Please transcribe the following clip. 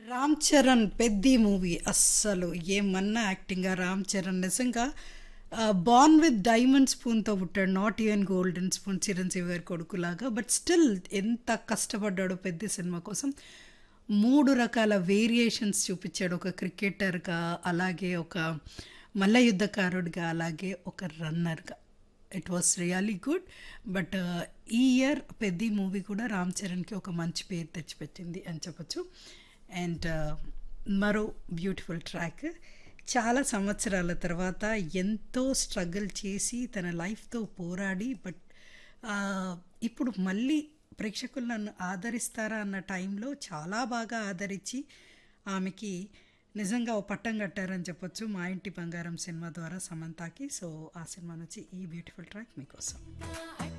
Ram Charan Peddi movie అస్సలు ఏమన్నా acting Ram Charan నిజంగా బాన్ విత్ డైమండ్ స్పూన్తో పుట్టాడు not even golden spoon Chiranjeevi గారి కొడుకులాగా బట్ స్టిల్ ఎంత కష్టపడ్డాడో పెద్ద సినిమా కోసం మూడు రకాల వేరియేషన్స్ చూపించాడు ఒక క్రికెటర్గా అలాగే ఒక మల్ల యుద్ధకారుడిగా అలాగే ఒక రన్నర్గా it was really good but ఈ ఇయర్ పెద్ద మూవీ కూడా రామ్ చరణ్కి ఒక మంచి పేరు తెచ్చిపెట్టింది అని చెప్పొచ్చు అండ్ మరో బ్యూటిఫుల్ ట్రాక్ చాలా సంవత్సరాల తర్వాత ఎంతో స్ట్రగుల్ చేసి తన లైఫ్తో పోరాడి బట్ ఇప్పుడు మళ్ళీ ప్రేక్షకులు నన్ను ఆదరిస్తారా అన్న టైంలో చాలా బాగా ఆదరించి ఆమెకి నిజంగా ఓ పట్టం కట్టారని చెప్పొచ్చు మా ఇంటి బంగారం సినిమా ద్వారా సమంతాకి సో ఆ సినిమా నుంచి ఈ బ్యూటిఫుల్ ట్రాక్ మీకోసం